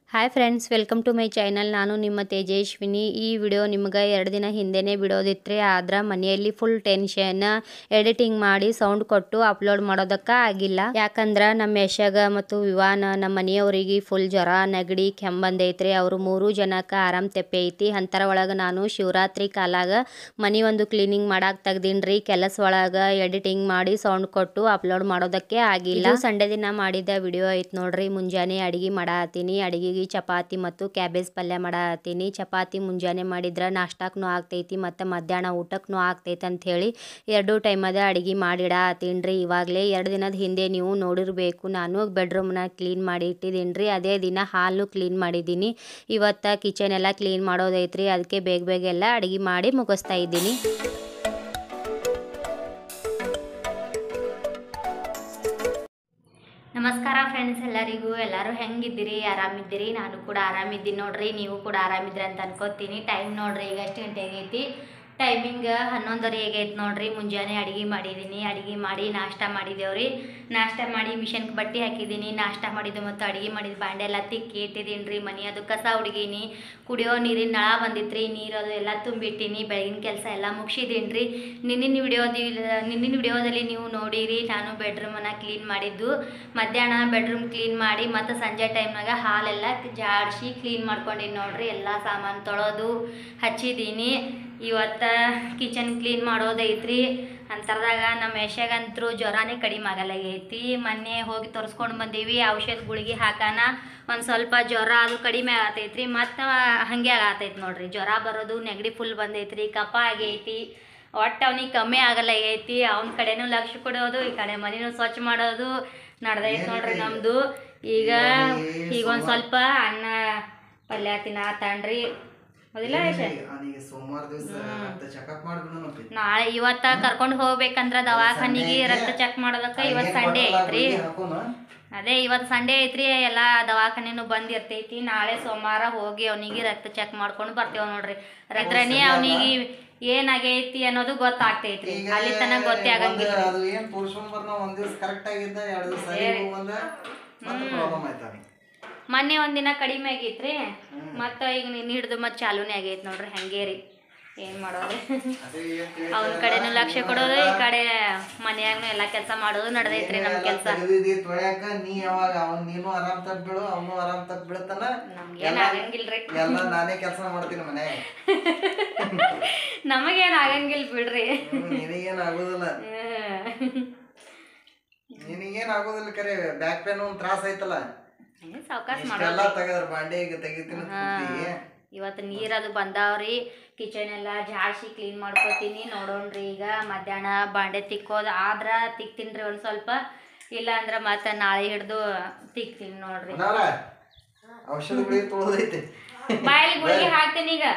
Hi friends welcome to my channel ನಾನು ನಿಮ್ಮ ತೇಜಸ್ವಿನಿ ಈ ವಿಡಿಯೋ ನಿಮ್ಗೆ ಎರಡು ದಿನ ಹಿಂದೆನೇ ಬಿಡೋದಿತ್ತು ಆದ್ರೆ ಮನೆಯಲ್ಲಿ ಫುಲ್ ಟೆನ್ಷನ್ ಎಡಿಟಿಂಗ್ ಮಾಡಿ ಸೌಂಡ್ ಕೊಟ್ಟು ಅಪ್ಲೋಡ್ ಮಾಡೋದಕ್ಕೆ ಆಗಿಲ್ಲ ಯಾಕಂದ್ರೆ ನಮ್ಮ ಯಶಗ ಮತ್ತು ವಿವಾನ ನಮ್ಮ ಮನೆಯವರಿಗೆ ಫುಲ್ ಜ್ವರ ನೆಗಡಿ ಕೆಮ್ಮಂದೈತ್ರಿ ಅವರು ಮೂರು ಜನಕ್ಕೆ ಆರಾಮ್ ತೆಪ್ಪೆ ಐತಿ ಅಂತರ ಒಳಗೆ ನಾನು ಶಿವರಾತ್ರಿ ಕಾಲಾಗ ಮನೆ ಒಂದು ಕ್ಲೀನಿಂಗ್ ಮಾಡಾಕ್ ತೆಗ್ದೀನ್ರಿ ಕೆಲಸ ಒಳಗೆ ಎಡಿಟಿಂಗ್ ಮಾಡಿ ಸೌಂಡ್ ಕೊಟ್ಟು ಅಪ್ಲೋಡ್ ಮಾಡೋದಕ್ಕೆ ಆಗಿಲ್ಲ ಸಂಡೆ ದಿನ ಮಾಡಿದ ವಿಡಿಯೋ ಐತ್ ನೋಡ್ರಿ ಮುಂಜಾನೆ ಅಡಿಗೆ ಮಾಡಾತೀನಿ ಅಡಿಗೆಗೆ ಚಪಾತಿ ಮತ್ತು ಕ್ಯಾಬೇಜ್ ಪಲ್ಯ ಮಾಡಾತೀನಿ ಚಪಾತಿ ಮುಂಜಾನೆ ಮಾಡಿದ್ರೆ ನಾಷ್ಟಾಕ್ನು ಆಗ್ತೈತಿ ಮತ್ತು ಮಧ್ಯಾಹ್ನ ಊಟಕ್ಕೂ ಆಗ್ತೈತಿ ಅಂತ ಹೇಳಿ ಎರಡು ಟೈಮದ ಅಡಿಗೆ ಮಾಡಿಡಾತೀನಿ ರೀ ಇವಾಗಲೇ ಎರಡು ದಿನದ ಹಿಂದೆ ನೀವು ನೋಡಿರಬೇಕು ನಾನು ಬೆಡ್ರೂಮ್ನ ಕ್ಲೀನ್ ಮಾಡಿ ಇಟ್ಟಿದ್ದೀನಿ ರೀ ಅದೇ ದಿನ ಹಾಲು ಕ್ಲೀನ್ ಮಾಡಿದ್ದೀನಿ ಇವತ್ತು ಕಿಚನ್ ಎಲ್ಲ ಕ್ಲೀನ್ ಮಾಡೋದೈತ್ರಿ ಅದಕ್ಕೆ ಬೇಗ ಬೇಗ ಎಲ್ಲ ಅಡಿಗೆ ಮಾಡಿ ಮುಗಿಸ್ತಾ ಇದ್ದೀನಿ ನಮಸ್ಕಾರ ಫ್ರೆಂಡ್ಸ್ ಎಲ್ಲರಿಗೂ ಎಲ್ಲರೂ ಹೆಂಗಿದ್ದೀರಿ ಆರಾಮಿದ್ದೀರಿ ನಾನು ಕೂಡ ಆರಾಮಿದ್ದೀನಿ ನೋಡ್ರಿ ನೀವು ಕೂಡ ಆರಾಮಿದ್ರಿ ಅಂತ ಅನ್ಕೋತೀನಿ ಟೈಮ್ ನೋಡ್ರಿ ಈಗ ಎಷ್ಟು ಗಂಟೆ ಆಗೈತಿ ಟೈಮಿಂಗ್ ಹನ್ನೊಂದರ ಆಗೈತೆ ನೋಡ್ರಿ ಮುಂಜಾನೆ ಅಡುಗೆ ಮಾಡಿದ್ದೀನಿ ಅಡುಗೆ ಮಾಡಿ ನಾಷ್ಟ ಮಾಡಿದೇವ್ರಿ ನಾಷ್ಟ ಮಾಡಿ ಮಿಷನ್ಗೆ ಬಟ್ಟೆ ಹಾಕಿದ್ದೀನಿ ನಾಷ್ಟ ಮಾಡಿದ್ದು ಮತ್ತು ಅಡುಗೆ ಮಾಡಿದ ಬಾಂಡೆ ಎಲ್ಲ ತಿಕ್ಕಿ ಇಟ್ಟಿದ್ದೀನಿ ರೀ ಮನೆ ಅದು ಕಸ ಹುಡುಗೀನಿ ಕುಡಿಯೋ ನೀರಿನ ನಳ ಬಂದಿತ್ತು ರೀ ನೀರು ಅದು ಎಲ್ಲ ತುಂಬಿಟ್ಟಿನಿ ಬೆಳಗಿನ ಕೆಲಸ ಎಲ್ಲ ಮುಗಿಸಿದ್ದೀನಿ ರೀ ನಿನ್ನಿನ ವಿಡಿಯೋದಿ ನಿನ್ನಿನ ವಿಡಿಯೋದಲ್ಲಿ ನೀವು ನೋಡಿರಿ ನಾನು ಬೆಡ್ರೂಮನ್ನು ಕ್ಲೀನ್ ಮಾಡಿದ್ದು ಮಧ್ಯಾಹ್ನ ಬೆಡ್ರೂಮ್ ಕ್ಲೀನ್ ಮಾಡಿ ಮತ್ತು ಸಂಜೆ ಟೈಮ್ನಾಗ ಹಾಲೆಲ್ಲ ಜಾಡಿಸಿ ಕ್ಲೀನ್ ಮಾಡ್ಕೊಂಡಿನಿ ನೋಡ್ರಿ ಎಲ್ಲ ಸಾಮಾನು ತೊಳೆದು ಹಚ್ಚಿದ್ದೀನಿ ಇವತ್ತು ಕಿಚನ್ ಕ್ಲೀನ್ ಮಾಡೋದೈತ್ರಿ ಅಂತರ್ದಾಗ ನಮ್ಮ ಯಶಗಂತರೂ ಜ್ವರನೇ ಕಡಿಮೆ ಆಗಲಾಗೈತಿ ಮೊನ್ನೆ ಹೋಗಿ ತೋರಿಸ್ಕೊಂಡು ಬಂದೀವಿ ಔಷಧ ಗುಳಿಗೆ ಹಾಕಾನ ಒಂದು ಸ್ವಲ್ಪ ಜ್ವರ ಅದು ಕಡಿಮೆ ಆಗತೈತ್ರಿ ಮತ್ತು ಹಾಗೆ ಆಗತೈತಿ ನೋಡ್ರಿ ಜ್ವರ ಬರೋದು ನೆಗಡಿ ಫುಲ್ ಬಂದೈತ್ರಿ ಕಫ ಆಗೈತಿ ಒಟ್ಟು ಅವ್ನಿಗೆ ಕಮ್ಮಿ ಆಗಲಾಗೈತಿ ಅವನ ಕಡೆನೂ ಲಕ್ಷ್ಯ ಕೊಡೋದು ಈ ಕಡೆ ಮನೆನೂ ಸ್ವಚ್ಛ ಮಾಡೋದು ನಡ್ದೈತಿ ನೋಡ್ರಿ ನಮ್ಮದು ಈಗ ಈಗ ಒಂದು ಸ್ವಲ್ಪ ಅನ್ನ ಪಲ್ಯ ತಿನ್ನತ್ತಣ್ರಿ ಹೌದಿಲ್ಲ ಯಶ ಅವನಿಗೆ ಸೋಮವಾರ ದಿವಸ ರಕ್ತ ಚೆಕಪ್ ಮಾಡ್ಬಿಡೋಣ ನಾಳೆ ಇವತ್ತ ಕರ್ಕೊಂಡು ಹೋಗ್ಬೇಕಂದ್ರ ದವಾಖಾನಿಗೆ ರಕ್ತ ಚೆಕ್ ಮಾಡೋದಕ್ಕೆ ಇವತ್ತು ಸಂಡೇ ಐತ್ರಿ ಅದೇ ಇವತ್ತು ಸಂಡೇ ಐತ್ರಿ ಎಲ್ಲ ದವಾಖಾನೆನು ಬಂದ್ ಇರ್ತೈತಿ ನಾಳೆ ಸೋಮವಾರ ಹೋಗಿ ಅವನಿಗೆ ರಕ್ತ ಚೆಕ್ ಮಾಡ್ಕೊಂಡು ಬರ್ತೇವೆ ನೋಡ್ರಿ ರಕ್ತನೇ ಅವನಿಗೆ ಏನಾಗೈತಿ ಅನ್ನೋದು ಗೊತ್ತಾಗ್ತೈತ್ರಿ ಅಲ್ಲಿ ತನಕ ಗೊತ್ತೇ ಆಗಂಗಿಲ್ಲ ಅದು ಏನ್ ತೋರ್ಸ್ಕೊಂಡ್ ಬರ್ನ ಒಂದ್ ದಿವಸ ಕರೆಕ್ಟ್ ಆಗಿದ್ದ ಎರಡ್ ದಿವಸ ಸರಿ ಬಂದ ಮತ್ತೆ ಪ್ರಾಬ್ಲಮ್ ಆಯ್ತು ಅವನಿಗೆ ಮೊನ್ನೆ ಒಂದಿನ ಕಡಿಮೆ ಆಗೈತ್ರಿ ಮತ್ತ ಈಗ ನೀನ್ ಹಿಡ್ದು ಮತ್ತೆ ಚಾಲೂನೇ ಆಗೈತಿ ನೋಡ್ರಿ ಹಂಗೆ ರೀ ಏನ್ ಮಾಡೋದ್ರಿ ಅದೇ ಏನ್ ಕೇಳಿ- ಅವನ ಕಡೆನೂ ಲಕ್ಷ್ಯ ಕೊಡೋದು ಈ ಕಡೆ ಮನ್ಯಾಗನು ಎಲ್ಲಾ ಕೆಲಸ ಮಾಡೋದು ನಡ್ದೈತ್ರಿ ನಮ್ ಕೆಲ್ಸ ತೆಗ್ದಿದಿ ತೊಳ್ಯಾಕ ನೀ ಯಾವಾಗ ಅವನ್ ನೀನು ಆರಾಮ್ ತಪ್ಪ ಬೀಳು ಅವನು ಆರಾಮ್ ತಪ್ಪ ಬೀಳ್ತಾನ ನಮ್ಗೇನ್ ಆಗಂಗಿಲ್ರಿ ಎಲ್ಲ ನಾನೇ ಕೆಲಸ ಮಾಡ್ತೀನಿ ಮನ್ಯಾಗ ನಮಗೇನ್ ಆಗಂಗಿಲ್ಲ ಬಿಡ್ರಿ ಹ್ಮ್, ನಿನಗೇನ್ ಆಗುದಿಲ್ಲ ನಿನಗೇನ್ ಆಗುದಿಲ್ಲ ಕರೆ ಬ್ಯಾಕ್ ಪೇನ್ ಒಂದ್ ತ್ರಾಸ ಐತಲ್ಲ ಸಾವ್ಕಾಸ್ ಇಷ್ಟೆಲ್ಲ ತೆಗದ್ರ ಬಾಂಡೆ ಈಗ ತೆಗಿತೀನಿ ಅಂತ ಕೂತಿ. ಇವತ್ತು ನೀರದು ಬಂದಾವ್ರಿ ಕಿಚನ್ ಎಲ್ಲ ಜಾಡ್ಸಿ ಕ್ಲೀನ್ ಮಾಡ್ಕೋತೀನಿ ನೋಡೋಣ್ರಿ ಈಗ ಮಧ್ಯಾಹ್ನ ಬಾಂಡೆ ತಿಕ್ಕೋದು ಆದ್ರ ತಿಕ್ತೀನಿ ಒಂದ್ ಸ್ವಲ್ಪ ಇಲ್ಲ ಅಂದ್ರ ಮತ್ತೆ ನಾಳೆ ಹಿಡ್ದು ತಿಕ್ತೀನಿ ನೋಡ್ರಿ ಅಣ್ಣಾವ್ರ, ಔಷಧ ಗುಳಿಗೆ ತೊಳ್ದೈತಿ ಬಾಯಲ್ಲಿ ಗುಳಿಗೆ ಹಾಕ್ತೀನಿ ಈಗ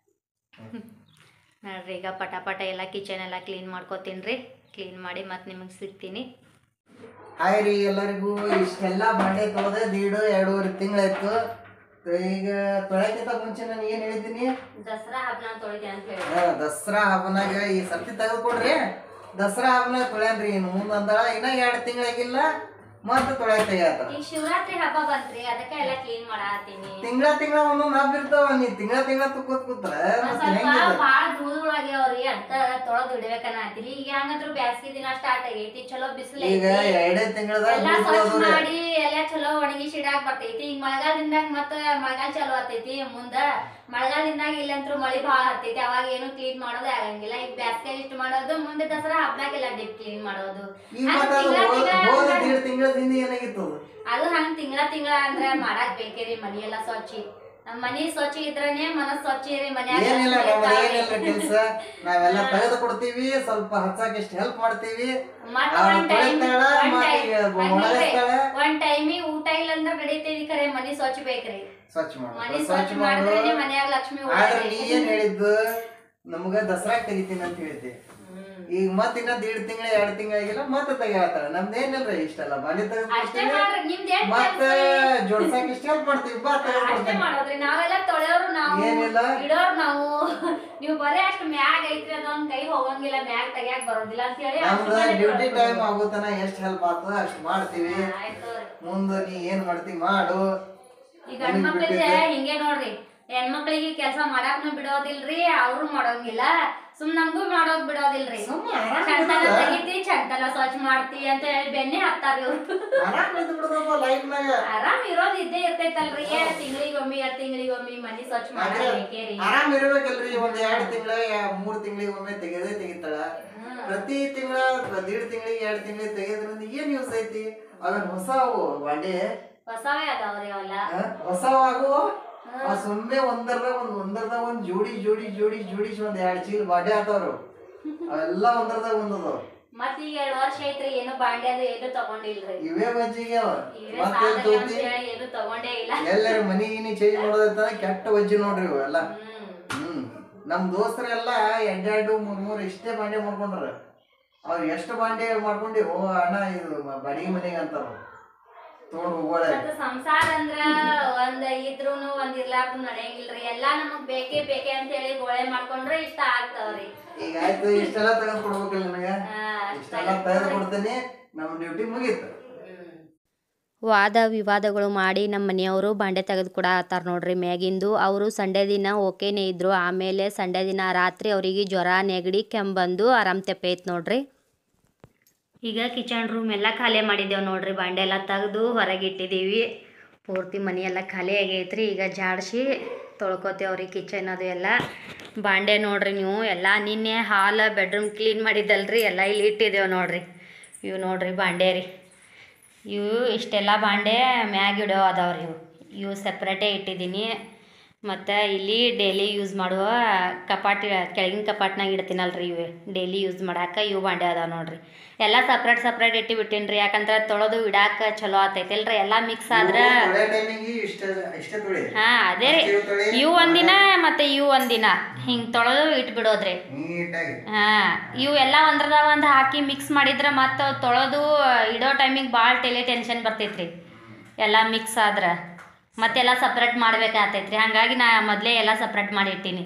ನೋಡ್ರಿ ಈಗ ಪಟ ಪಟ ಎಲ್ಲ ಕಿಚನ್ ಎಲ್ಲ ಕ್ಲೀನ್ ಮಾಡ್ಕೋತೀನಿ ರೀ ಕ್ಲೀನ್ ಮಾಡಿ ಮತ್ತೆ ನಿಮಗೆ ಸಿಗ್ತೀನಿ ಹಾಯ್ ರೀ ಎಲ್ಲರಿಗೂ ಇಷ್ಟೆಲ್ಲ ಬಾಂಡೆ ತೊಳೆದೆ ದೀಡು ಎರಡೂವರೆ ತಿಂಗಳಾಯ್ತು ಈಗ ತೊಳೆಯಕ್ಕಿಂತ ಮುಂಚೆ ನಾನು ಏನ್ ಹೇಳಿದ್ದೀನಿ ದಸರಾ ಹಬ್ಬನ ತೊಳಿತೀನಿ ಅಂತ ಹೇಳಿ ಆ, ದಸರಾ ಹಬ್ಬನಾಗ ಈ ಸರ್ತಿ ತೆಗೆದುಕೊಡ್ರಿ ದಸರಾ ಹಬ್ಬನಾಗ ತೊಳ್ಯಾನ್ರಿ ಇನ್ನು ಮುಂದೆ ಅಂದಳ ಇನ್ನ ಎರಡು ತಿಂಗಳಾಗಿಲ್ಲ ಮತ್ತೆ ತೊಳ್ಯಾಕ ತೆಗಿಯತ್ತ ಈಗ ಶಿವರಾತ್ರಿ ಹಬ್ಬ ಬಂತ್ರಿ ಅದಕ್ಕೆ ಎಲ್ಲ ಕ್ಲೀನ್ ಮಾಡಾತೀನಿ ತಿಂಗಳ ತಿಂಗಳ ಒಂದೊಂದು ಹಬ್ಬ ಇರ್ತಾವ ನೀ ತಿಂಗಳ ತಿಂಗಳ ತುಕ್ಕೋತ್ ಕೂತ್ರ ಮತ್ತೆ ಸ್ವಲ್ಪ ಹೆಂಗಿದ ಬಾಳ ಧೂಳುಳಾಗ್ಯಾವ್ರಿ ಅದ್ಕ ತೊಳೆದು ಇಡ್ಬೇಕನ್ನತ್ತೀನಿ ಈಗ ಹೆಂಗಂದ್ರು ಬ್ಯಾಸ್ಗಿ ದಿನ ಸ್ಟಾರ್ಟ್ ಆಗೈತಿ ಚಲೋ ಬಿಸಿಲು ಈಗ ಎರಡೇ ತಿಂಗಳದಾಗ ಎಲ್ಲಾ ಸ್ವಚ್ಛ ಬಿಡ್ಬೋದು ಮಾಡಿ ಎಲ್ಲ ಚಲೋ ಒಣಗಿಸಿ ಇಡಾಕ್ ಬರ್ತೈತಿ ಈಗ ಮಳೆಗಾಲದಿಂದಾಗ ಮತ್ತ ಮಳೆಗಾಲ ಚಲೋ ಆಗ್ತೈತಿ ಮುಂದ ಮಳೆಗಾಲದಿಂದಾಗ ಇಲ್ಲಂತ್ರು ಮಳಿ ಭಾಳ ಹತ್ತೈತಿ ಅವಾಗ ಏನು ಕ್ಲೀನ್ ಮಾಡೋದೇ ಆಗಂಗಿಲ್ಲ ಈಗ ಬ್ಯಾಸ್ಗೆ ಇಷ್ಟು ಮಾಡೋದು ಮುಂದೆ ದಸರಾ ಹಬ್ಬದಾಗೆಲ್ಲ ಡಿಪ್ ಕ್ಲೀನ್ ಮಾಡೋದು ಈಗ ಅದು ಮತ್ತೆ ಅದು ತಿಂಗ್ಳ ಹೋದ ತಿಂಗ್ಳ ಹೋದ ಅಂದ್ರೆ- ದೇಡ್ ತಿಂಗಳ ಹಿಂದೆ ಏನಾಗಿತ್ತು ಅದು? ಅದು ಹಂಗ ತಿಂಗಳ ತಿಂಗಳ ಅಂದ್ರೆ ಮಾಡಾಕ್ ಬೇಕೇರಿ ಮನಿ ಎಲ್ಲ ಸ್ವಚ್ಛ ನಮ್ ಮನಿ ಸ್ವಚ್ಛ ಇದ್ರನೇ ಮನಸ್ ಸ್ವಚ್ಛ ಇರಿ ಮನ್ಯಾಗ ಏನಿಲ್ಲ ಲಕ್ಷ್ಮಿ ನಮ್ಮದು ಇರ್ತಾವ್ರಿ. ಏನಿಲ್ಲ ಕೆಲ್ಸ ನಾವೆಲ್ಲ ತೆಗೆದು ಕೊಡ್ತೀವಿ ಸ್ವಲ್ಪ ಹಚ್ಚಾಕ ಇಷ್ಟು ಹೆಲ್ಪ್ ಮಾಡ್ತೀವಿ ಮತ್ತ್ ಆ, ಒಂದ್ time- ತೊಳಿತಾಳ, ಒಂದ್ ಮತ್ತೆ time- ಈಗ ಹಂಗಿಲ್ರಿ. ಒಣಗಿಸ್ತಾಳ. ಒಂದ್ ಟೈಮಿಗೆ ಊಟ ಇಲ್ಲ ಅಂದ್ರೆ ನಡೀತೈತಿ ಖರೆ ಮನಿ ಸ್ವಚ್ಛ ಬೇಕ್ರಿ ಸ್ವಚ್ಛ ಮನಿ ಮಾಡು ಸ್ವಚ್ಛ ಸ್ವಚ್ಛ ಮಾಡು ಮಾಡಿದ್ರೆ ಮನ್ಯಾಗ ಲಕ್ಷ್ಮಿ ಆದ್ರೆ ಓಡಾಡ್ರಿ. ನೀ ಏನ್ ಹೇಳಿದ್ದು ನಮ್ಗ ದಸರಾ ತೆಗಿತೀನಿ ಅಂತ ಹೇಳಿದ್ದೆ ಹ್ಮ್. ಈಗ ಮತ್ ಇನ್ನ ದೇಡ್ ತಿಂಗಳ ಎರಡ್ ತಿಂಗಳಾಗಿಲ್ಲ ಮತ್ತೆ ತೆಗಿಯತ್ತಾಳ ನಮ್ದೇನಿಲ್ರಿ ಇಷ್ಟಲ್ಲ ಬಾಂಡೆ ಅಷ್ಟೇ ತೆಗೆದು ಮಾಡ್ರಿ ನಿಮ್ದ್ ಏನ್ ಮತ್ತ ಕೆಲ್ಸ? ಜೋಡ್ಸಾಕ್ ಇಷ್ಟ ಹೆಲ್ಪ್ ಮಾಡ್ತೀವಿ ಬಾ ಅಷ್ಟೇ ತೆಗೆದು ಮಾಡೋದ್ರಿ ನಾವೆಲ್ಲ ತೊಳೆಯೋರು ನಾವು ಏನಿಲ್ಲ. ಇಡೋರು ನಾವು ನೀವು ಬರೀ ಅಷ್ಟು ಮ್ಯಾಗ್ ಐತ್ರಿ ಅದೊಂದ್ ಕೈ ಹೋಗಂಗಿಲ್ಲ ಮ್ಯಾಗ್ ತೆಗ್ಯಾಕ್ ಬರೋದಿಲ್ಲ ಅಂತ ಹೇಳಿ ಅಷ್ಟು ನಮ್ದ ಮಾಡಿ ಡ್ಯೂಟಿ ತೊಳ್ದು. ಟೈಮ್ ಆಗುತ್ತಾನ ಎಷ್ಟ್ ಹೆಲ್ಪ್ ಆಗ್ತದ ಅಷ್ಟ್ ಮಾಡ್ತೀವಿ ಆಯ್ತು ತಗೋರಿ. ಮುಂದ ನೀ ಏನ್ ಮಾಡ್ತಿ ಮಾಡು ಈಗ ಹೆಣ್ಮಕ್ಳಿಗೆ ಹಿಂಗೆ ನೋಡ್ರಿ ಹೆಣ್ಮಕ್ಳಿಗೆ ಕೆಲಸ ಮಾಡಾಕ್ನು ಬಿಡೋದಿಲ್ರಿ ಅವ್ರು ಮಾಡೋಂಗಿಲ್ಲ ಸುಮ್ ನಮ್ಗೂ ಮಾಡೋದ್ ಬಿಡೋದಿಲ್ರಿ ಸುಮ್ನೆ ಆರಾಮ್ ಚಂತನ ಇರೋದು. ತೆಗಿತಿ ಚಂತನ ಸ್ವಚ್ಛ ಮಾಡ್ತಿ ಅಂತ ಹೇಳಿ ಬೆನ್ನೆ ಹಾಕ್ತಾರ ಇವ್ರು ಆರಾಮ್ ಇದ್ದು ಬಿಡೋದಪ್ಪ ಲೈಫ್ನಾಗ ಆರಾಮ್ ಇರೋದ್ ಇದ್ದೇ ಇರ್ತೈತಲ್ರಿ ಏನ್ ತಿಂಗಳಿಗೊಮ್ಮೆ ಎರಡ್ ತಿಂಗಳಿಗೊಮ್ಮೆ ಮನಿ ಸ್ವಚ್ಛ ಆದ್ರೆ ಮಾಡ್ಬೇಕೇರಿ ಆರಾಮ್ ಇರ್ಬೇಕಲ್ರಿ ಒಂದ್ ಎರಡ್ ತಿಂಗಳ ಮೂರ್ ತಿಂಗಳಿಗೆ ಒಮ್ಮೆ ತೆಗೆದೇ ತೆಗಿತಾಳ ಪ್ರತಿ ತಿಂಗಳ ದೀಡ್ ತಿಂಗಳಿಗೆ ಎರಡ್ ತಿಂಗಳಿಗೆ ತೆಗೆದ್ರಿಂದ ಏನ್ ಯೂಸ್ ಐತಿ ಅವನ್ ಹೊಸ ಅವು ಬಾಂಡೆ ಹೊಸವೇ ಅದಾವ್ರಿ ಅವೆಲ್ಲ ಆ, ಹೊಸವಾಗು ಆ ಸುಮ್ಮನೆ ಒಂದರ್ದಾಗ ಒಂದ್ ಒಂದರ್ದಾಗ ಒಂದ್ ಜೋಡಿ ಜೋಡಿ ಜೋಡಿ ಜೋಡಿಸಿ ಒಂದ್ ಎರಡ್ ಚೀಲ ಬಾಂಡೆ ಆತವ್ರು ಅವೆಲ್ಲ ಒಂದರ್ದಾಗ ಒಂದದವ್ ಮತ್ ಈಗ ಎರಡ್ ವರ್ಷ ಐತ್ರಿ ಏನು ಬಾಂಡೆ ಅದು ಏನು ತಗೊಂಡಿಲ್ರಿ ಇವೇ ಬಜ್ಜಿಗೆ ಅವ ಇವೇ ಮತ್ತೆ ಸಾಧನೆ ಅಂತ ತೋತಿ ಹೇಳಿ ಏನು ತಗೊಂಡೇ ಇಲ್ಲ ಎಲ್ಲಾರ ಮನಿ ಗಿನಿ ಚೇಂಜ್ ಮಾಡೋದೈತ ಕೆಟ್ಟ ವಜ್ಜಿ ನೋಡ್ರಿ ಇವೆಲ್ಲ ಹ್ಮ್ ಹ್ಮ್ ನಮ್ ದೋಸ್ತರೆಲ್ಲ ಎರಡೆರಡು ಮೂರ್ ಮೂರ್ ಇಷ್ಟೇ ಬಾಂಡೆ ಮಾಡ್ಕೊಂಡ್ರ ಅವ್ರು ಎಷ್ಟು ಬಾಂಡೆ ಮಾಡ್ಕೊಂಡಿ ಓ ಅಣ್ಣ ಇದು ಬಾಡಿಗೆ ಮನೆಗೆ ಅಂತಾರ ತಗೊಂಡ್ ಹೋಗೋಳೆ ಮತ್ತೆ ಸಂಸಾರ ಅಂದ್ರ ಒಂದ್ ಇದ್ರೂನು ಒಂದ್ ಇರ್ಲಾರ್ದು ನಡೆಯಂಗಿಲ್ರಿ ಎಲ್ಲಾ ನಮಗ್ ಬೇಕೇ ಬೇಕೇ ಅಂತ ಹೇಳಿ ಗೋಳೆ ಮಾಡ್ಕೊಂಡ್ರೆ ಇಷ್ಟ ಆಗ್ತಾವ್ರಿ ಈಗ ಆಯ್ತು ಇಷ್ಟೆಲ್ಲ ತೆಗೆದು ಕೊಡ್ಬೇಕಲ್ಲ ನನಗ ಆ, ಇಷ್ಟೆಲ್ಲ ತೆಗೆದು ಕೊಡ್ತೀನಿ ನಮ್ ಡ್ಯೂಟಿ ಮುಗೀತು ಹ್ಮ್. ವಾದ ವಿವಾದಗಳು ಮಾಡಿ ನಮ್ಮ ಮನೆಯವರು ಬಾಂಡೆ ತೆಗೆದು ಕೂಡ ಆತಾರ ನೋಡ್ರಿ ಮ್ಯಾಗಿಂದು ಅವರು ಸಂಡೇ ದಿನ ಓಕೆನೇ ಇದ್ರು ಆಮೇಲೆ ಸಂಡೇ ದಿನ ರಾತ್ರಿ ಅವರಿಗೆ ಜ್ವರ ನೆಗಡಿ ಕೆಮ್ಮು ಆರಾಮ್ ತೆಪ್ಪೈತ್ ನೋಡ್ರಿ ಈಗ ಕಿಚನ್ ರೂಮ್ ಎಲ್ಲ ಖಾಲಿ ಮಾಡಿದ್ದೇವೆ ನೋಡ್ರಿ ಬಾಂಡೆ ಎಲ್ಲ ತೆಗೆದು ಹೊರಗೆ ಇಟ್ಟಿದ್ದೀವಿ ಪೂರ್ತಿ ಮನೆ ಎಲ್ಲ ಖಾಲಿ ಆಗೈತ್ರಿ ಈಗ ಜಾಡಿಸಿ ತೊಳ್ಕೊತೇವ್ರಿ ಕಿಚನ್ ಅದು ಎಲ್ಲ ಬಾಂಡೆ ನೋಡ್ರಿ ನೀವು ಎಲ್ಲ ನಿನ್ನೆ ಹಾಲ್ ಬೆಡ್ರೂಮ್ ಕ್ಲೀನ್ ಮಾಡಿದ್ದಲ್ರಿ ಎಲ್ಲ ಇಲ್ಲಿ ಇಟ್ಟಿದ್ದೇವೆ ನೋಡ್ರಿ ಇವು ನೋಡ್ರಿ ಬಾಂಡೆ ರೀ ಇವು ಇಷ್ಟೆಲ್ಲ ಬಾಂಡೆ ಮ್ಯಾಗ ಇಡೋ ಅದಾವ್ರಿ ಇವು ಇವು ಸಪ್ರೇಟೇ ಇಟ್ಟಿದ್ದೀನಿ ಮತ್ತು ಇಲ್ಲಿ ಡೈಲಿ ಯೂಸ್ ಮಾಡುವ ಕಪಾಟಿ ಕೆಳಗಿನ ಕಪಾಟ್ನಾಗ ಇಡ್ತೀನಲ್ರಿ ಇವು ಡೈಲಿ ಯೂಸ್ ಮಾಡಾಕ ಇವು ಬಾಂಡೆ ಅದಾವ ನೋಡ್ರಿ ಎಲ್ಲ ಸಪ್ರೇಟ್ ಸಪ್ರೇಟ್ ಇಟ್ಟು ಬಿಟ್ಟಿನ್ರಿ ಯಾಕಂದ್ರೆ ತೊಳೆದು ಇಡಾಕ ಚಲೋ ಆತೈತಿಲ್ರಿ ಎಲ್ಲ ಮಿಕ್ಸ್ ಆದ್ರೆ ತೊಳೆ ಟೈಮಿಗೆ ಇಷ್ಟ ಇಷ್ಟೇ ತೊಳಿ ಹಾಂ ಅದೇ ರೀ ಇವು ತೊಳಿ ಇವು ಒಂದಿನ ಮತ್ತು ಇವು ಒಂದಿನ ಹಿಂಗೆ ತೊಳೆದು ಇಟ್ಬಿಡೋದ್ರಿ ನೀಟಾಗಿ ಹಾಂ ಇವು ಎಲ್ಲ ಒಂದ್ರದಾಗ ಒಂದು ಹಾಕಿ ಮಿಕ್ಸ್ ಮಾಡಿದ್ರೆ ಮತ್ತು ತೊಳೆದು ಇಡೋ ಟೈಮಿಗೆ ಭಾಳ ಟೆಲೆ ಟೆನ್ಷನ್ ಬರ್ತೈತ್ರಿ ಎಲ್ಲ ಮಿಕ್ಸ್ ಆದ್ರೆ ಮತ್ತೆಲ್ಲ ಸಪ್ರೇಟ್ ಮಾಡ್ಬೇಕಾಗ್ತೈತ್ರಿ ಹಾಗಾಗಿ ನಾ ಮೊದಲೇ ಎಲ್ಲ ಸಪ್ರೇಟ್ ಮಾಡಿ ಇಟ್ಟೀನಿ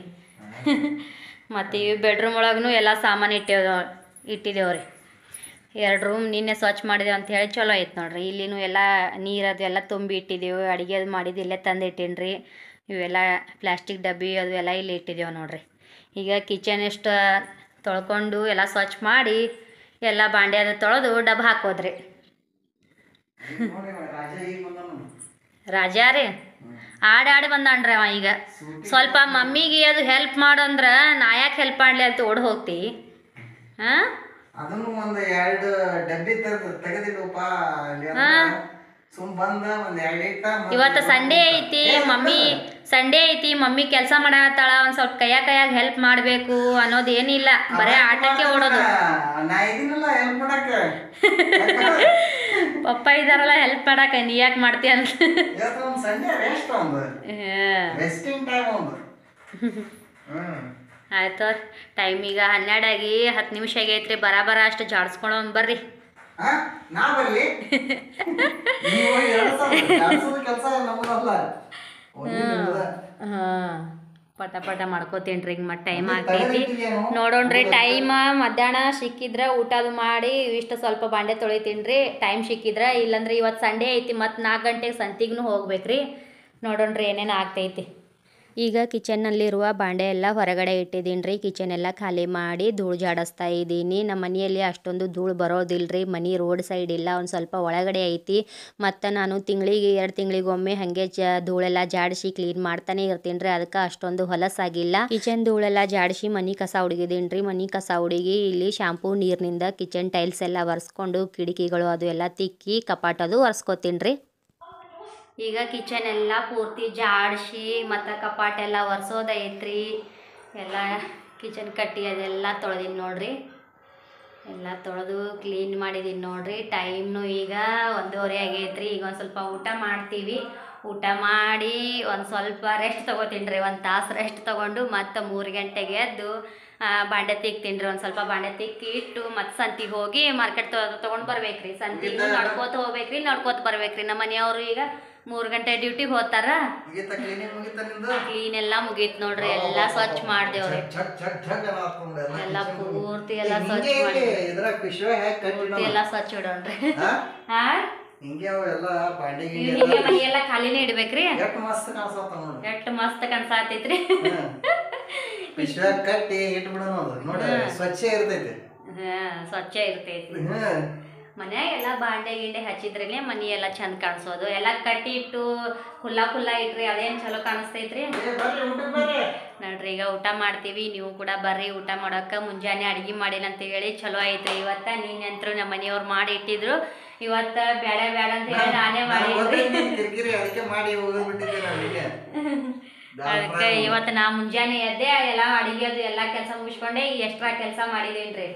ಮತ್ತು ಇವು ಬೆಡ್ರೂಮ್ ಒಳಗೂ ಎಲ್ಲ ಸಾಮಾನು ಇಟ್ಟೇವ್ ಇಟ್ಟಿದ್ದೇವ್ರಿ ಎರಡು ರೂಮ್ ನಿನ್ನೆ ಸ್ವಚ್ಛ ಮಾಡಿದೇವೆ ಅಂತ ಹೇಳಿ ಚಲೋ ಐತೆ ನೋಡ್ರಿ ಇಲ್ಲಿನೂ ಎಲ್ಲ ನೀರು ಅದು ಎಲ್ಲ ತುಂಬಿ ಇಟ್ಟಿದ್ದೇವೆ ಅಡುಗೆ ಅದು ಮಾಡಿದ್ದು ಇಲ್ಲೇ ತಂದು ಇಟ್ಟೀನಿ ಇವೆಲ್ಲ ಪ್ಲಾಸ್ಟಿಕ್ ಡಬ್ಬಿ ಅದು ಎಲ್ಲ ಇಲ್ಲಿ ಇಟ್ಟಿದ್ದೇವೆ ನೋಡ್ರಿ ಈಗ ಕಿಚನ್ ಎಷ್ಟು ತೊಳ್ಕೊಂಡು ಎಲ್ಲ ಸ್ವಚ್ಛ ಮಾಡಿ ಎಲ್ಲ ಬಾಂಡೆ ಅದು ತೊಳೆದು ಡಬ್ಬ ಹಾಕೋದ್ರಿ ನೋಡಿ ರಾಜ ಈಗ ಬಂದಾನು ರಾಜ ರೀ ಆಡಿ ಆಡಿ ಬಂದಾನ್ರಿ ಅವ ಈಗ ಸ್ವಲ್ಪ ಮಮ್ಮಿಗೆ ಅದು ಹೆಲ್ಪ್ ಮಾಡಂದ್ರೆ ನಾ ಯಾಕೆ ಹೆಲ್ಪ್ ಮಾಡಲಿ ಅಂತ ಓಡ್ ಹೋಗ್ತಿ ಹಾಂ ಅದನ್ನು ಒಂದ್ ಎರಡು ಡಬ್ಬಿ ತೆಗ್ದು ತೆಗೆದಿಡುವಪ್ಪ ಅಲ್ಲಿ ಅಂತ. ಸುಮ್ ಬಂದ ಒಂದ್ ಎರಡ್ ಇಟ್ಟ ಮತ್ತೆ ಇವತ್ತು ಸಂಡೇ ಐತಿ ಮಮ್ಮಿ ಸಂಡೇ ಐತಿ ಮಮ್ಮಿ ಕೆಲಸ ಮಾಡತ್ತಾಳ ಒಂದು ಸ್ವಲ್ಪ ಕೈಯಾಗ ಕೈಯಾಗ ಹೆಲ್ಪ್ ಮಾಡಬೇಕು ಅನ್ನೋದು ಏನಿಲ್ಲ ಬರೇ ಆಟಕ್ಕೆ ಓಡೋದು ನಾ ಇದೀನಲ್ಲ ಹೆಲ್ಪ್ ಮಾಡಕ್ಕ ಪಪ್ಪ ಇದಾರಲ್ಲ ಹೆಲ್ಪ್ ಮಾಡಾಕ ನೀ ಯಾಕೆ ಮಾಡ್ತೀಯ ಅಂತ ಇವತ್ತು ಒಂದ್ ಸಂಡೇ ರೆಸ್ಟ್ ಒಂದು ರೆಸ್ಟಿಂಗ್ ಟೈಮ್ ಒಂದು ಹ್ಮ್ ಆಯ್ತು ಟೈಮ್ ಈಗ ಹನ್ನೆರಡಾಗಿ ಹತ್ತು ನಿಮಿಷ ಆಗೈತ್ರಿ ಬರಾಬರ ಅಷ್ಟು ಜಾಡ್ಸ್ಕೊಂಡು ಬರ್ರಿ ಹಾ ನಾ ಬರ್ಲಿ ನೀವು ಕೆಲಸ ನಮ್ಮದಲ್ಲ ಒಂದೇ ನಿಮ್ದ. ಹಾಂ ಪಟ ಪಟ ಮಾಡ್ಕೋತೀನಿ ಈಗ ಮತ್ತೆ ಟೈಮ್ ಮತ್ತೆ ಆಗ್ತೈತಿ ತೆಗೆದಿಟ್ಟಿದ್ಯೇನೋ? ನೋಡೋಣ್ರಿ ಟೈಮ್ ಮಧ್ಯಾಹ್ನ ಸಿಕ್ಕಿದ್ರೆ ಊಟ ಅದು ಮಾಡಿ ಇಷ್ಟು ಸ್ವಲ್ಪ ಬಾಂಡೆ ತೊಳಿತೀನಿ ರೀ ಟೈಮ್ ಸಿಕ್ಕಿದ್ರೆ ಇಲ್ಲಾಂದ್ರೆ ಇವತ್ತು ಸಂಡೇ ಐತಿ ಮತ್ತು ನಾಲ್ಕು ಗಂಟೆಗೆ ಸಂತಿಗೂ ಹೋಗ್ಬೇಕ್ರಿ ನೋಡೋಣ್ರಿ ಏನೇನು ಆಗ್ತೈತಿ ಈಗ ಕಿಚನ್ನಲ್ಲಿರುವ ಬಾಂಡೆ ಎಲ್ಲ ಹೊರಗಡೆ ಇಟ್ಟಿದ್ದೀನಿ ರೀ ಕಿಚನ್ ಎಲ್ಲ ಖಾಲಿ ಮಾಡಿ ಧೂಳು ಜಾಡಿಸ್ತಾ ಇದ್ದೀನಿ ನಮ್ಮ ಮನೆಯಲ್ಲಿ ಅಷ್ಟೊಂದು ಧೂಳು ಬರೋದಿಲ್ಲ ರೀ ಮನೆ ರೋಡ್ ಸೈಡ್ ಇಲ್ಲ ಒಂದು ಸ್ವಲ್ಪ ಒಳಗಡೆ ಐತಿ ಮತ್ತು ನಾನು ತಿಂಗಳಿಗೆ ಎರಡು ತಿಂಗಳಿಗೊಮ್ಮೆ ಹಾಗೆ ಜ ಧೂಳೆಲ್ಲ ಜಾಡಿಸಿ ಕ್ಲೀನ್ ಮಾಡ್ತಾನೆ ಇರ್ತೀನಿ ರೀ ಅದಕ್ಕೆ ಅಷ್ಟೊಂದು ಹೊಲಸಾಗಿಲ್ಲ ಕಿಚನ್ ಧೂಳೆಲ್ಲ ಜಾಡಿಸಿ ಮನೆ ಕಸ ಹುಡುಗಿದ್ದೀನಿ ರೀ ಮನೆ ಕಸ ಹುಡುಗಿ ಇಲ್ಲಿ ಶಾಂಪೂ ನೀರಿನಿಂದ ಕಿಚನ್ ಟೈಲ್ಸ್ ಎಲ್ಲ ಒರೆಸ್ಕೊಂಡು ಕಿಟಕಿಗಳು ಅದು ಎಲ್ಲ ತಿಕ್ಕಿ ಕಪಾಟದು ಒರೆಸ್ಕೊತೀನಿ ರೀ ಈಗ ಕಿಚನ್ ಎಲ್ಲ ಪೂರ್ತಿ ಜಾಡಿಸಿ ಮತ್ತು ಕಪಾಟ್ ಎಲ್ಲ ಒರೆಸೋದೈತ್ರಿ ಎಲ್ಲ ಕಿಚನ್ ಕಟ್ಟಿ ಅದೆಲ್ಲ ತೊಳೆದೀನಿ ನೋಡ್ರಿ ಎಲ್ಲ ತೊಳೆದು ಕ್ಲೀನ್ ಮಾಡಿದೀನಿ ನೋಡ್ರಿ ಟೈಮ್ನು ಈಗ ಒಂದೂವರೆ ಆಗೈತ್ರಿ ಈಗ ಒಂದು ಸ್ವಲ್ಪ ಊಟ ಮಾಡ್ತೀವಿ ಊಟ ಮಾಡಿ ಒಂದು ಸ್ವಲ್ಪ ರೆಸ್ಟ್ ತೊಗೋತೀನಿ ರೀ ಒಂದು ತಾಸು ರೆಸ್ಟ್ ತೊಗೊಂಡು ಮತ್ತು ಮೂರು ಗಂಟೆಗೆ ಎದ್ದು ಆ, ಬಾಂಡೆ ತಿಕ್ತೀನಿ ರೀ ಒಂದು ಸ್ವಲ್ಪ ಬಾಂಡೆ ತಿಕ್ಕಿ ಇಟ್ಟು ಮತ್ತು ಸಂತಿಗೆ ಹೋಗಿ ಮಾರ್ಕೆಟ್ ತೊಗೊಂಡು ಬರ್ಬೇಕ್ರಿ ಸಂತಿಗೆ ನಡ್ಕೋತ ಹೋಗ್ಬೇಕ್ರಿ ನಡ್ಕೋತ ಬರ್ಬೇಕ್ರಿ ನಮ್ಮ ಮನೆಯವರು ಈಗ ಮೂರು ಗಂಟೆ ಡ್ಯೂಟಿಗೆ ಹೋಗ್ತಾರ ಮುಗೀತ ಕ್ಲೀನಿಂಗ್ ಮುಗೀತ ನಿಂದು ಕ್ಲೀನ್ ಎಲ್ಲ ಮುಗೀತ್ ನೋಡ್ರಿ ಎಲ್ಲ ಸ್ವಚ್ಛ ಮಾಡ್ದೇವ್ರಿ ಛಕ್ ಛಕ್ ಛಕ್ ಅನ್ನತ್ಕೊಂಡು ಎಲ್ಲ ಎಲ್ಲ kitchen ಪೂರ್ತಿ ಎಲ್ಲ ಹಿಂಗೆ ಸ್ವಚ್ಛ ಮಾಡಿ ಇಲ್ಲಿ ಇದ್ರಾಗ ಪಿಶ್ವೆ ಹ್ಯಾಕ್ ಪೂರ್ತಿ ಕಟ್ಟಿನ ಎಲ್ಲ ಸ್ವಚ್ಛ ಇಡೋಣ್ರಿ ಹಾ ಹಾ ಹಿಂಗೆ ಅವೆಲ್ಲ ಬಾಂಡೆ ಗಿಂಡೆ ಹಿಂಗೆ ಮನಿ ಎಲ್ಲ ಖಾಲಿನೇ ಇಡ್ಬೇಕ್ರಿ ಎಷ್ಟು ಮಸ್ತ್ ಕಾಣಿಸತ್ತ ನೋಡಿ ಎಷ್ಟು ಮಸ್ತ್ ಕನ್ಸಾತೈತ್ರಿ ಪಿಶ್ವ್ಯಾಗ ಕಟ್ಟಿ ಇಟ್ಬಿಡೋಣ ಅದು ನೋಡಿ ಸ್ವಚ್ಛ ಇರ್ತೈತಿ ಹಾ ಸ್ವಚ್ಛ ಇರ್ತೈತಿ ಹ್ಮ್ ಮನ್ಯಾಗ ಎಲ್ಲ ಬಾಂಡೆ ಗಿಂಡೆ ಹಚ್ಚಿದ್ರೇನೆ ಮನಿ ಎಲ್ಲ ಚಂದ ಕಾಣಿಸೋದು ಎಲ್ಲ ಕಟ್ಟಿ ಇಟ್ಟು ಖುಲ್ಲಾ ಖುಲ್ಲಾ ಇಟ್ರಿ ಅದೇನ್ ಚಲೋ ಕಾಣಿಸ್ತೈತ್ರಿ ಏ, ಬರ್ರಿ ಊಟಕ್ಕೆ ಬರ್ರಿ ನೋಡ್ರಿ ಈಗ ಊಟ ಮಾಡ್ತೀವಿ ನೀವು ಕೂಡ ಬರ್ರಿ ಊಟ ಮಾಡಕ್ಕ ಮುಂಜಾನೆ ಅಡಿಗೆ ಮಾಡಿಲ್ಲ ಅಂತ ಹೇಳಿ ಚಲೋ ಐತ್ರಿ ಇವತ್ತ ನಿನ್ನಂತ್ರು ನಮ್ಮ ಮನೆಯವ್ರು ಮಾಡಿ ಇಟ್ಟಿದ್ರು ಇವತ್ತ ಬೇಡ ಬೇಡ ಅಂತ ಹೇಳಿ ನಾನೇ ಮಾಡಿ ನಾನ್ ಗೊತ್ತೈತ್ ನೀನ್ ಕಿರಿಕಿರಿ ಅದಕ್ಕೆ ಮಾಡಿ ಹೋಗ್ಬಿಟ್ಟಿದ್ದೆ ನಾನು ಈಗ ಅದಕ್ಕೆ ಇವತ್ತು ನಾ ಮುಂಜಾನೆ ಎದ್ದೆ ಎಲ್ಲ ಅಡಿಗೆ ಅದು ಎಲ್ಲ ಕೆಲಸ ಮುಗಿಸ್ಕೊಂಡೆ ಈ ಎಕ್ಸ್ಟ್ರಾ ಕೆಲಸ ಮಾಡಿದೇನ್ರಿ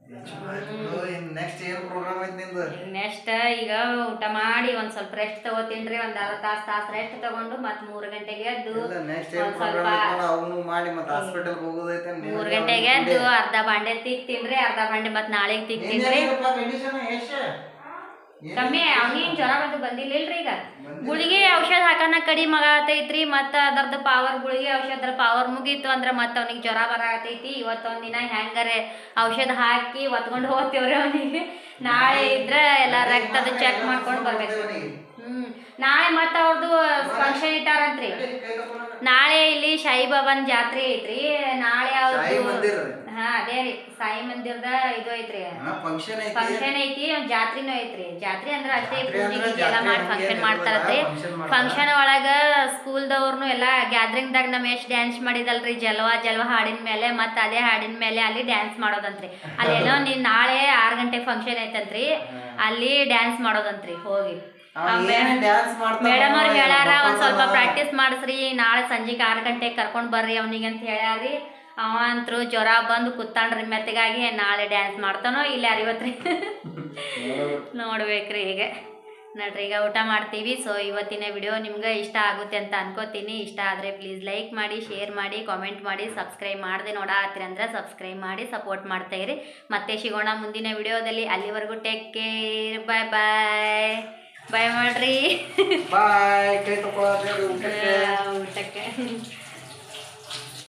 ನೆಕ್ಸ್ಟ್ ಏನ್ ಪ್ರೋಗ್ರಾಮ್ ಐತಿ ನಿಂದು ನೆಕ್ಸ್ಟ್ ಈಗ ಊಟ ಮಾಡಿ ಒಂದ್ ಸ್ವಲ್ಪ ರೆಸ್ಟ್ ತಗೋತೀನ್ರಿ ಒಂದ್ ಅರ್ಧ ತಾಸ್ ತಾಸ್ ರೆಸ್ಟ್ ತಗೊಂಡು ಮತ್ ಮೂರ್ ಗಂಟೆಗೆ ಎದ್ದು ಇಲ್ಲ ನೆಕ್ಸ್ಟ್ ಏನ್ ಒಂದ್ ಸ್ವಲ್ಪ ಪ್ರೋಗ್ರಾಮ್ ಐತಿ ಅವನು ಮಾಡಿ ಮತ್ತೆ ಹಾಸ್ಪಿಟಲ್ ಹೋಗೋದೈತೆ ಮೂರ್ ಗಂಟೆಗೆ ಎದ್ದು ಅರ್ಧ ಬಾಂಡೆ ತಿಕ್ತೀನ್ರಿ ಅರ್ಧ ಬಾಂಡೆ ಮತ್ ನಾಳೆಗ್ ತಿಕ್ತೀನ್ರಿ ಕಂಡೀಷನ್ ಎಷ್ಟು ಕಮ್ಮಿ ಅವ್ನಿನ್ ಜ್ವರ ಬಂದು ಬಂದಿಲ್ಲ ಇಲ್ರಿ ಈಗ ಗುಳಿಗೆ ಔಷಧ ಹಾಕನ ಕಡಿಮೆ ಆಗತೈತ್ರಿ ಮತ್ತ ಅದ್ರದ್ದು ಪವರ್ ಗುಳಿಗೆ ಔಷಧದ ಪವರ್ ಮುಗೀತು ಅಂದ್ರ ಮತ್ತ ಅವ್ನಿಗೆ ಜ್ವರ ಬರತೈತಿ ಇವತ್ತೊಂದ್ ದಿನ ಹೆಂಗಾರೆ ಔಷಧ ಹಾಕಿ ಒತ್ಕೊಂಡು ಹೋಗ್ತೇವ್ರಿ ಅವನಿಗೆ ನಾಳೆ ಇದ್ರ ಎಲ್ಲ ರಕ್ತದ ಚೆಕ್ ಮಾಡ್ಕೊಂಡು ಬರ್ಬೇಕು ಹ್ಮ್ ನಾಳೆ ಮತ್ತ ಅವ್ರದ್ದು ಫಂಕ್ಷನ್ ಇಟ್ಟಾರಂತ್ರಿ ನಾಳೆ ಇಲ್ಲಿ ಸಾಯಿ ಬಾಬಾನ್ ಜಾತ್ರೆ ಐತ್ರಿ ನಾಳೆ ಸಾಯಿ ಅವ್ರದ್ದು ಮಂದಿರ ಹಾ ಅದೇ ರೀ ಸಾಯಿ ಮಂದಿರದ ಇದು ಐತ್ರಿ ಫಂಕ್ಷನ್ ಐತಿ ಫಂಕ್ಷನ್ ಐತಿ ಒಂದ್ ಜಾತ್ರಿನೂ ಐತ್ರಿ ಜಾತ್ರೆ ಅಂದ್ರ ಅಷ್ಟೇ ಜಾತ್ರೆ ಪೂಜೆ ಅಂದ್ರ ಗೀಜೆ ಎಲ್ಲ ಜಾತ್ರೆ ಮಾಡಿ ಹಂಗೆ ಫಂಕ್ಷನ್ ಇರ್ತದ, ಮಾಡ್ತಾರತ್ರಿ function ಮಾಡ್ತಾರ. ಫಂಕ್ಷನ್ ಒಳಗ ಸ್ಕೂಲ್ದವ್ರನು ಎಲ್ಲ ಗ್ಯಾದ್ರಿಂಗ್ ದಾಗ ನಮ್ ಎಷ್ಟ್ ಡ್ಯಾನ್ಸ್ ಮಾಡಿದಲ್ರಿ ಜಲ್ವಾ ಜಲ್ವಾ ಹಾಡಿನ ಮೇಲೆ ಮತ್ತ ಅದೇ ಹಾಡಿನ ಮೇಲೆ ಅಲ್ಲಿ ಡ್ಯಾನ್ಸ್ ಮಾಡೋದಂತ್ರಿ ಅಲ್ಲೆಲ್ಲೋ ನೀನ್ ನಾಳೆ ಆರ್ ಗಂಟೆಗೆ ಫಂಕ್ಷನ್ ಐತಂತ್ರಿ ಅಲ್ಲಿ ಡ್ಯಾನ್ಸ್ ಮಾಡೋದಂತ್ರಿ ಹೋಗಿ ಡ್ಯಾನ್ಸ್ ಮಾಡ್ತಾನ ಮೇಡಮ್ ಅವ್ರು ಅವ, ಹೇಳ್ಯಾರ ಒಂದ್ ಮಕ್ಕೊತಾನ. ಸ್ವಲ್ಪ ಪ್ರಾಕ್ಟೀಸ್ ಮಾಡಿಸ್ರಿ ನಾಳೆ ಸಂಜೆಗೆ ಆರು ಗಂಟೆಗೆ ಕರ್ಕೊಂಡ್ ಬರ್ರಿ ಅವನಿಗೆ ಅಂತ ಹೇಳ್ಯಾರಿ ಅವ ಅಂತೂ ಜ್ವರ ಬಂದು ಕುತ್ತಾಣ್ರಿ ಮೆತ್ತಗಾಗಿ ನಾಳೆ ಡ್ಯಾನ್ಸ್ ಮಾಡ್ತಾನೋ ಇಲ್ಲ ಅರಿವತ್ರಿ ನೋಡ್ಬೇಕ್ರಿ ಈಗ ನೋಡ್ರಿ ಈಗ ಊಟ ಮಾಡ್ತೀವಿ ಸೊ ಇವತ್ತಿನ ವಿಡಿಯೋ ನಿಮ್ಗೆ ಇಷ್ಟ ಆಗುತ್ತೆ ಅಂತ ಅನ್ಕೋತೀನಿ ಇಷ್ಟ ಆದರೆ ಪ್ಲೀಸ್ ಲೈಕ್ ಮಾಡಿ ಶೇರ್ ಮಾಡಿ ಕಾಮೆಂಟ್ ಮಾಡಿ ಸಬ್ಸ್ಕ್ರೈಬ್ ಮಾಡದೆ ನೋಡಾತ್ರಿ ಅಂದ್ರೆ ಸಬ್ಸ್ಕ್ರೈಬ್ ಮಾಡಿ ಸಪೋರ್ಟ್ ಮಾಡ್ತಾ ಇರಿ ಮತ್ತೆ ಸಿಗೋಣ ಮುಂದಿನ ವಿಡಿಯೋದಲ್ಲಿ ಅಲ್ಲಿವರೆಗೂ ಟೇಕ್ ಕೇರ್ ಬಾಯ್ ಬಾಯ್ ಬಾಯ್ ಮಾಡ್ರಿ ಬಾಯ್ ಕೈ ತಗೊಳ್ಳೋದು ಊಟಕ್ಕೆ ಊಟಕ್ಕೆ